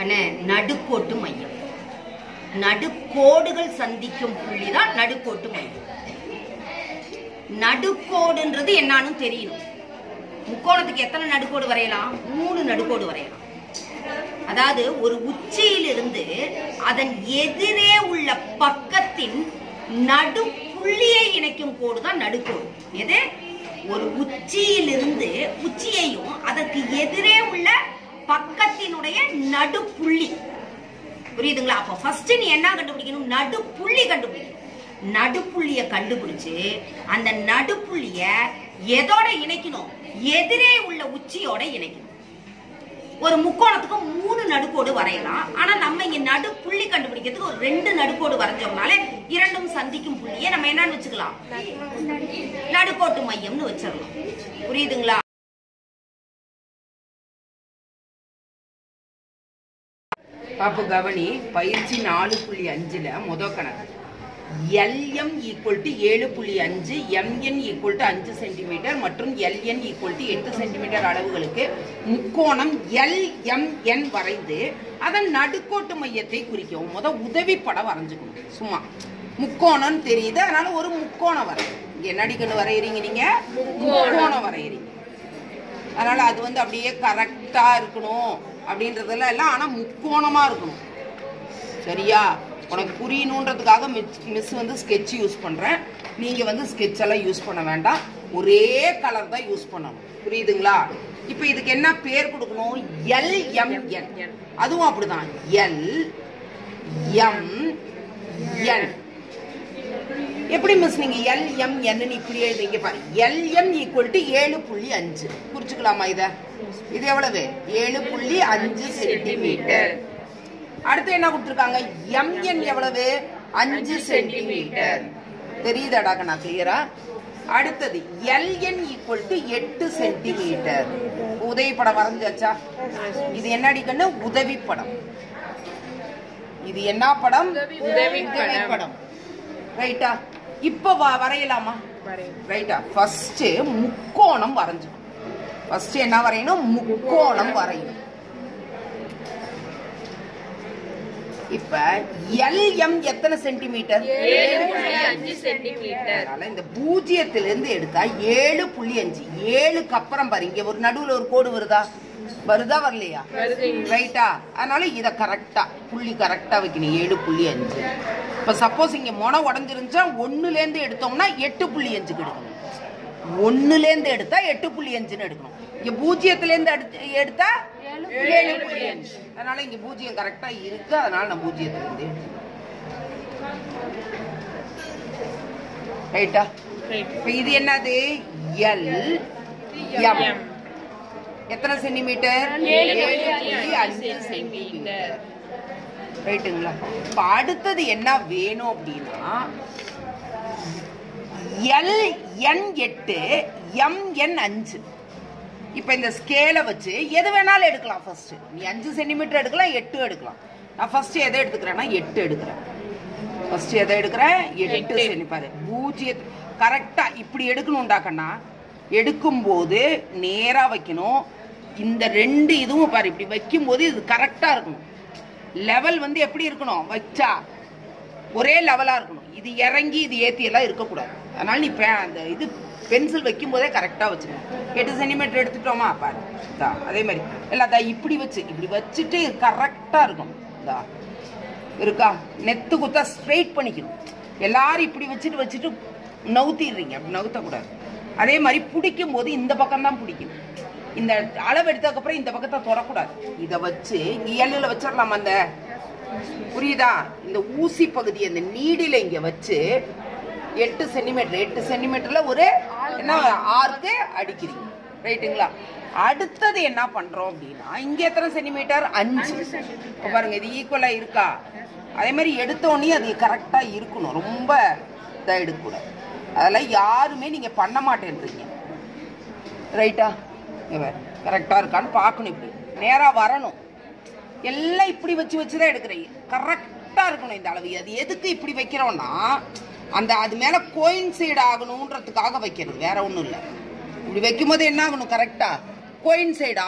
அண்ணே நடுக்கோட்டு மையம் நடுக்கோடுகள் சந்திக்கும் புள்ளி தான் நடுக்கோட்டு மையம் நடுக்கோடுன்றது என்னன்னு தெரியணும் முக்கோணத்துக்கு எத்தனை நடுக்கோடு வரையலாம் மூணு நடுக்கோடு வரையலாம் அதாவது ஒரு உச்சியிலிருந்து அதன் எதிரே உள்ள பக்கத்தின் நடுப்புள்ளியை இணைக்கும் கோடு தான் நடுக்கோடு எது ஒரு உச்சியிலிருந்து உச்சியையும் அதற்கு எதிரே உள்ள பக்கத்தினுடைய நடுப்புள்ளி புரியுதுங்களா அப்ப ஃபர்ஸ்ட் நீ என்ன கண்டுபிடிக்கணும் நடுப்புள்ளி கண்டுபிடிக்கணும் நடுப்புள்ளிய கண்டுபிடிச்சு அந்த நடுப்புள்ளிய எதோட இணைக்கணும் எதிரே உள்ள உச்சியோட இணைக்கணும் ஒரு முக்கோணத்துக்கு மூணு நடுக்கோடு வரையலாம் ஆனா நம்ம இங்க நடுப்புள்ளி கண்டுபிடிக்கிறதுக்கு ஒரு ரெண்டு நடுக்கோடு வரைஞ்சோம்னால இரண்டும் சந்திக்கும் புள்ளியை நம்ம என்னன்னு வச்சுக்கலாம் நடுக்கோட்டு மையம்னு வச்சிடலாம் புரியுதுங்களா பாப்பு கவனி பயிற்சி நாலு புள்ளி அஞ்சுல முத கணக்கு எல்எம் ஈக்குவல் டு ஏழு புள்ளி அஞ்சு எம்என் ஈக்குவல் டு அஞ்சு சென்டிமீட்டர் மற்றும் எல்என் ஈக்குவல் டு எட்டு சென்டிமீட்டர் அளவுகளுக்கு முக்கோணம் எல்எம்என் வரைந்து அதன் நடுக்கோட்டு மையத்தை குறிக்கவும் முத உதவி படம் வரைஞ்சுக்கணும் சும்மா முக்கோணம் தெரியுது அதனால ஒரு முக்கோணம் வரை இங்க என்னடி கண்டு வரையறீங்க நீங்க முக்கோணம் வரையறீங்க அதனால அது வந்து அப்படியே கரெக்டா இருக்கணும் அப்படின்றதெல்லாம் எல்லாம் ஆனா முக்கோணமா இருக்கணும் சரியா உனக்கு புரியணுன்றதுக்காக மிஸ் வந்து ஸ்கெட்ச் யூஸ் பண்றேன் நீங்க வந்து ஸ்கெட்ச் எல்லாம் யூஸ் பண்ண வேண்டாம் ஒரே கலர் தான் யூஸ் பண்ணணும் புரியுதுங்களா இப்போ இதுக்கு என்ன பேர் கொடுக்கணும் எல் எம் என் அதுவும் அப்படிதான் எல் எம் என் எப்படி மிஸ் நீங்க எல் எம் என்ன இப்படி எழுதுங்க பாரு எல் எம் ஈக்குவல் டு ஏழு புள்ளி அஞ்சு குறிச்சுக்கலாமா இத இது எவ்வளவு ஏழு புள்ளி அஞ்சு சென்டிமீட்டர் அடுத்து என்ன கொடுத்துருக்காங்க எம் என் எவ்வளவு அஞ்சு சென்டிமீட்டர் தெரியுதாடா நான் கிளியரா அடுத்தது எல் என் ஈக்குவல் டு எட்டு சென்டிமீட்டர் உதவி படம் வரைஞ்சாச்சா இது என்னடி கண்ணு உதவி படம் இது என்ன படம் உதவி படம் ரைட்டா இப்ப வ- வரையலாமா ரைட்டா ஃபர்ஸ்ட் முக்கோணம் வரைஞ்சுக்கணும் ஃபர்ஸ்ட் என்ன வரையணும் முக்கோணம் வரையணும் இப்ப எல்எம் எத்தனை சென்டிமீட்டர் அதனால இந்த பூஜ்ஜியத்துல இருந்து எடுத்தா ஏழு புள்ளி அஞ்சு ஏழுக்கு அப்புறம் பாரு இங்க ஒரு நடுவுல ஒரு கோடு வருதா வருதா வரலையா ரைட்டா அதனால இத கரெக்டா புள்ளி கரெக்டா வைக்கணும் ஏழு புள்ளி அஞ்சு இப்ப சப்போஸ் இங்க முனை உடஞ்சிருந்துச்சா ஒண்ணுல இருந்து எடுத்தோம்னா எட்டு புள்ளி அஞ்சுக்கு எடுக்கணும் ஒண்ணுல இருந்து எடுத்தா எட்டு புள்ளி அஞ்சுன்னு எடுக்கணும் இங்க பூஜ்ஜியத்துல இருந்து எடுத்து- எடுத்தா ஏழு புள்ளி அஞ்சு அதனால இங்க பூஜ்ஜியம் கரெக்டா இருக்கு அதனால நான் பூஜ்ஜியத்துல இருந்து எடுத்தேன் ரைட்டா இப்ப இது என்னது எல் எம் எத்தனை சென்டிமீட்டர் ஏழு புள்ளி அஞ்சு சென்டிமீட்டர் ரைட்டுங்களா இப்ப அடுத்தது என்ன வேணும் அப்படின்னா எல் என் எட்டு எம் என் அஞ்சு இப்ப இந்த ஸ்கேலை வச்சு எது வேணாலும் எடுக்கலாம் ஃபர்ஸ்ட் நீ அஞ்சு சென்டிமீட்டர் எடுக்கலாம் எட்டு எடுக்கலாம் நான் ஃபர்ஸ்ட் எதை எடுத்துக்கிறேன்னா எட்டு எடுக்கிறேன் ஃபர்ஸ்ட் எதை எடுக்கிறேன் எட்டு சென்டி பாரு பூஜ்ஜிய கரெக்டா இப்படி எடுக்கணும்டா கண்ணா எடுக்கும்போது நேரா வைக்கணும் இந்த ரெண்டு இதுவும் பாரு இப்படி வைக்கும்போது இது கரெக்டா இருக்கணும் லெவல் வந்து எப்படி இருக்கணும் வச்சா ஒரே லெவலா இருக்கணும் இது இறங்கி இது ஏத்தி எல்லாம் இருக்கக்கூடாது அதனால நீ பே- அந்த இது பென்சில் வைக்கும் போதே கரெக்டா வச்சுக்கணும் எட்டு சென்டிமீட்டர் எடுத்துட்டோமா பாரு இதா, அதே மாதிரி எல்லாத்தா இப்படி வச்சு இப்படி வச்சுட்டு கரெக்டா இருக்கும் இதா இருக்கா நெத்து குத்தா ஸ்ட்ரைட் பண்ணிக்கணும் எல்லாரும் இப்படி வச்சுட்டு வச்சுட்டு நவுத்திடுறீங்க அப்படி நவுத்தக்கூடாது அதே மாதிரி பிடிக்கும் போது இந்த பக்கம் தான் பிடிக்கணும் இந்த அளவு எடுத்ததுக்கப்புறம் இந்த பக்கத்தை தொடக்கூடாது இதை வச்சு இங்க எல்லுல வச்சிடலாமா அந்த புரியுதா இந்த ஊசி பகுதி அந்த நீடில இங்க வச்சு எட்டு சென்டிமீட்டர் எட்டு சென்டிமீட்டர்ல ஒரு என்ன ஆர்க்கு அடிக்கிறீங்க ரைட்டுங்களா அடுத்தது என்ன பண்றோம் அப்படின்னா இங்க எத்தனை சென்டிமீட்டர் அஞ்சு இப்ப பாருங்க இது ஈக்குவலா இருக்கா அதே மாதிரி எடுத்தோடனே அது கரெக்டா இருக்கணும் ரொம்ப இதா எடுக்கக்கூடாது அதெல்லாம் யாருமே நீங்க பண்ண மாட்டேன்றீங்க ரைட்டா கரெக்டா இருக்கான்னு பார்க்கணும் இப்படி நேரா வரணும் எல்லாம் இப்படி வச்சு வச்சு தான் எடுக்கிறீங்க கரெக்டாக இருக்கணும் இந்த அளவு அது எதுக்கு இப்படி வைக்கிறோம்னா அந்த அது மேலே கோயின்சைடு ஆகணுன்றதுக்காக வைக்கிறது வேற ஒன்றும் இல்லை இப்படி வைக்கும்போது என்ன ஆகணும் கரெக்டாக கோயின்சைடு ஆகணும்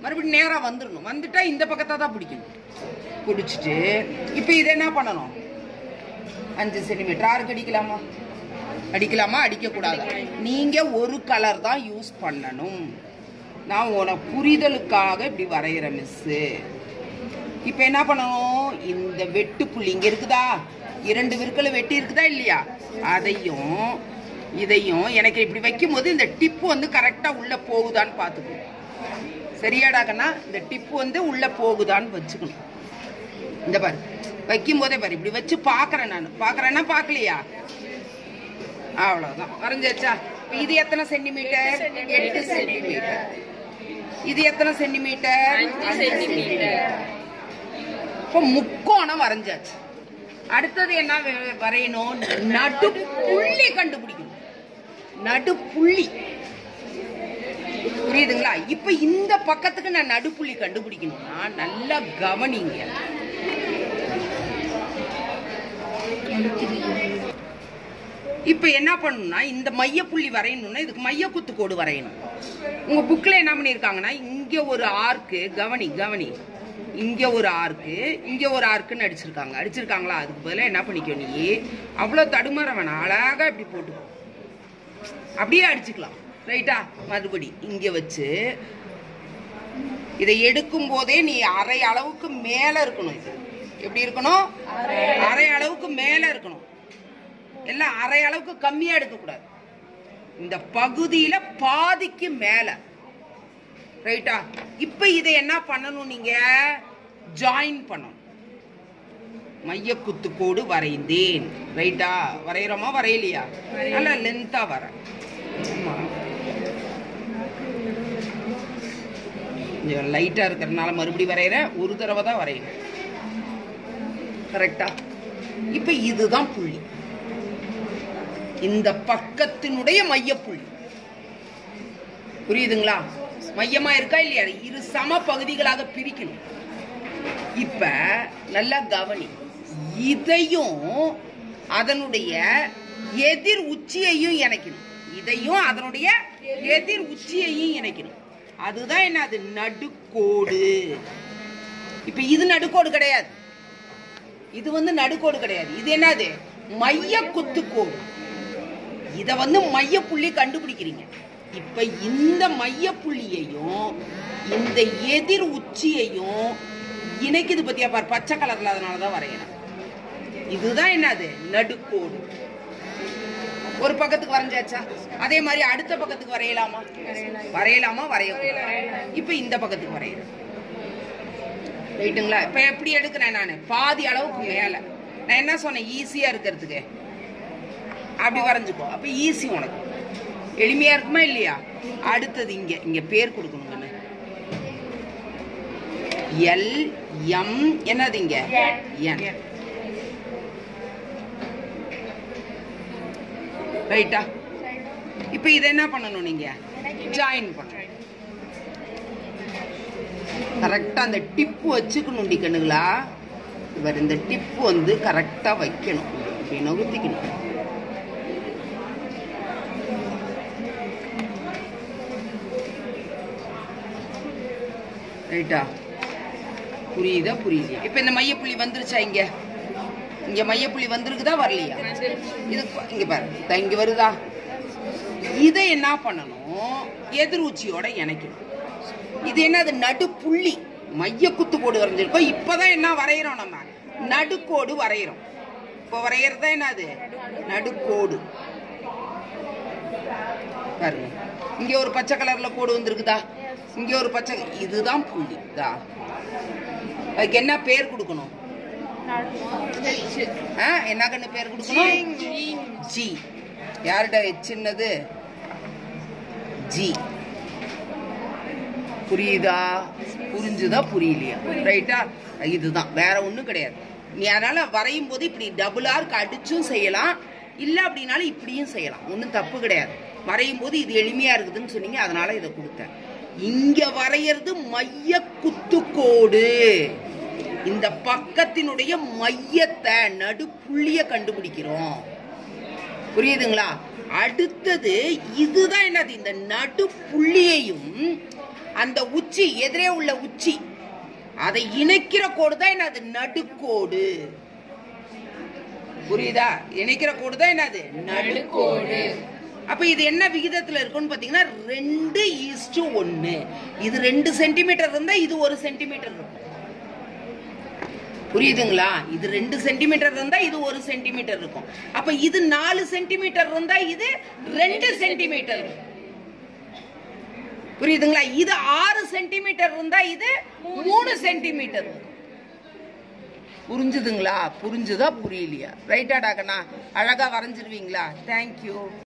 மறுபடியும் நேரா வந்துடணும் வந்துட்டா இந்த பக்கத்தை தான் பிடிக்கணும் பிடிச்சிட்டு இப்போ இதை என்ன பண்ணணும் அஞ்சு சென்டிமீட்டர் ஆறுக்கு அடிக்கலாமா அடிக்கலாமா அடிக்க கூடாது நீங்க ஒரு கலர் தான் யூஸ் பண்ணணும் நான் உனக்கு புரிதலுக்காக இப்படி வரைகிறேன் மிஸ்ஸு இப்போ என்ன பண்ணணும் இந்த வெட்டு புள்ளி இங்க இருக்குதா இரண்டு விற்களை வெட்டி இருக்குதா இல்லையா அதையும் இதையும் எனக்கு இப்படி வைக்கும்போது இந்த டிப்பு வந்து கரெக்டா உள்ள போகுதான்னு பார்த்துக்கணும் சரியாடா கண்ணா இந்த டிப்பு வந்து உள்ள போகுதான்னு வச்சுக்கணும் இந்த பாரு வைக்கும் போதே பாரு இப்படி வச்சு பாக்குறேன் நான் பாக்குறேன்னா பாக்கலையா அவ்வளவுதான் வரைஞ்சாச்சா இப்ப இது எத்தனை சென்டிமீட்டர் எட்டு சென்டிமீட்டர் இது எத்தனை சென்டிமீட்டர் அஞ்சு சென்டிமீட்டர் இப்போ முக்கோணம் வரைஞ்சாச்சு அடுத்தது என்ன வ- வரையணும் நடு புள்ளி கண்டுபிடிக்கணும் நடு புள்ளி புரியுதுங்களா இப்ப இந்த பக்கத்துக்கு நான் நடுப்புள்ளி கண்டுபிடிக்கணும்னா நல்லா கவனிங்க இப்ப என்ன பண்ணணும்னா இந்த மையப்புள்ளி வரையணும்னா இதுக்கு மைய குத்து கோடு வரையணும் உங்க புக்ல என்ன பண்ணிருக்காங்கன்னா இங்க ஒரு ஆர்க்கு கவனி கவனி இங்க ஒரு ஆர்க்கு இங்க ஒரு ஆர்க்குன்னு அடிச்சிருக்காங்க அடிச்சிருக்காங்களா அதுக்கு பதிலா என்ன பண்ணிக்கோ நீ அவ்வளவு தடுமாற வேணாம் அழகா இப்படி போட்டுக்கோ அப்படியே அடிச்சுக்கலாம் ரைட்டா மறுபடி இங்க வச்சு இதை எடுக்கும் போதே நீ அரை அளவுக்கு மேல இருக்கணும் இது எப்படி இருக்கணும் அரை அளவுக்கு மேல இருக்கணும் எல்லாம் அரை அளவுக்கு கம்மியா எடுக்க கூடாது இந்த பகுதியில பாதிக்கு மேல ரைட்டா இப்ப இதை என்ன பண்ணணும் நீங்க ஜாயின் பண்ணணும் மைய குத்து கோடு வரைந்தேன் ரைட்டா வரைகிறோமா வரையலையா நல்லா லென்த்தா வர ஆமா. கொஞ்சம் லைட்டா இருக்கிறதுனால மறுபடி வரைகிறேன் ஒரு தடவை தான் வரையணும் கரெக்டா இப்ப இதுதான் புள்ளி இந்த பக்கத்தினுடைய மையப்புள்ளி புரியுதுங்களா மையமா இருக்கா இல்லையா இரு சம பகுதிகளாக பிரிக்கணும் இப்ப நல்லா கவனி இதையும் அதனுடைய எதிர் உச்சியையும் இணைக்கணும் இதையும் அதனுடைய எதிர் உச்சியையும் இணைக்கணும் அதுதான் என்ன அது நடுக்கோடு இப்ப இது நடுக்கோடு கிடையாது இது வந்து நடுக்கோடு கிடையாது இது என்னது மைய குத்துக்கோடு இத வந்து மைய புள்ளி கண்டுபிடிக்கிறீங்க இப்ப இந்த மைய புள்ளியையும் இந்த எதிர் உச்சியையும் இணைக்குது பத்தியா பார் பச்சை கலர்ல அதனாலதான் வரையணும் இதுதான் என்னது நடுக்கோடு ஒரு பக்கத்துக்கு வரைஞ்சாச்சா அதே மாதிரி அடுத்த பக்கத்துக்கு வரையலாமா வரையலாமா வரைய இப்ப இந்த பக்கத்துக்கு வரையறேன் ரைட்டுங்களா இப்ப எப்படி எடுக்கிறேன் நான் பாதி அளவுக்கு மேல நான் என்ன சொன்னேன் ஈஸியா இருக்கிறதுக்கு அப்படி வரைஞ்சுக்கோ அப்ப ஈஸி உனக்கு எளிமையா இருக்குமா இல்லையா அடுத்தது இங்க இங்க பேர் கொடுக்கணும் எல் எம் என்னது இங்க என் ரைட்டா இப்ப இதை என்ன பண்ணணும் நீங்க ஜாயின் பண்ணணும் கரெக்டா அந்த டிப்பு வச்சுக்கணும் கண்ணுங்களா இவர் இந்த டிப்பு வந்து கரெக்டா வைக்கணும் இப்படி நகுத்திக்கணும் ரைட்டா புரியுதா புரியுது இப்ப இந்த மையப்புள்ளி வந்துருச்சா இங்க இங்க மையப்புள்ளி வந்திருக்குதா வரலையா இது பா- இங்க பாரு இதா இங்க வருதா இதை என்ன பண்ணணும் எதிர் உச்சியோட இணைக்கணும் இது என்னது நடுப்புள்ளி மைய குத்து கோடு வரைஞ்சிருக்கோம் இப்பதான் என்ன வரைகிறோம் நம்ம நடுக்கோடு வரைகிறோம் இப்போ வரைகிறது தான் என்னது நடுக்கோடு பாருங்க இங்க ஒரு பச்சை கலர்ல கோடு வந்திருக்குதா இங்க ஒரு பச்சை இதுதான் புள்ளி தா அதுக்கு என்ன பேர் கொடுக்கணும் ஆ, என்ன கண்ணு பேர் கொடுக்கணும் ஜி யார்கிட்ட சின்னது ஜி புரியுதா புரிஞ்சுதா புரியலையா ரைட்டா இதுதான் வேற ஒண்ணும் கிடையாது நீ அதனால வரையும் போது இப்படி டபுள் ஆர்க் அடிச்சும் செய்யலாம் இல்ல அப்படின்னாலும் இப்படியும் செய்யலாம் ஒன்றும் தப்பு கிடையாது வரையும் போது இது எளிமையா இருக்குதுன்னு சொன்னீங்க அதனால இதை கொடுத்தேன் இங்க வரையறது மைய குத்துக்கோடு இந்த பக்கத்தினுடைய மையத்தை நடுப்புள்ளிய கண்டுபிடிக்கிறோம் புரியுதுங்களா அடுத்தது இதுதான் என்னது இந்த நடு புள்ளியையும் அந்த உச்சி எதிரே உள்ள உச்சி அதை இணைக்கிற கோடு தான் என்னது நடுக்கோடு புரியுதா இணைக்கிற கோடு தான் என்னது நடுக்கோடு அப்ப இது என்ன விகிதத்துல இருக்கும்னு பாத்தீங்கன்னா ரெண்டு ஈஸ்டு ஒன்னு இது ரெண்டு சென்டிமீட்டர் இருந்தா இது ஒரு சென்டிமீட்டர் இருக்கும் புரியுதுங்களா இது ரெண்டு சென்டிமீட்டர் இருந்தா இது ஒரு சென்டிமீட்டர் இருக்கும் அப்ப இது நாலு சென்டிமீட்டர் இருந்தா இது ரெண்டு சென்டிமீட்டர் புரியுதுங்களா இது ஆறு சென்டிமீட்டர் இருந்தா இது மூணு சென்டிமீட்டர் புரிஞ்சுதுங்களா புரிஞ்சுதா புரியலையா ரைட்டா டாக்கண்ணா அழகா வரைஞ்சிருவீங்களா தேங்க்யூ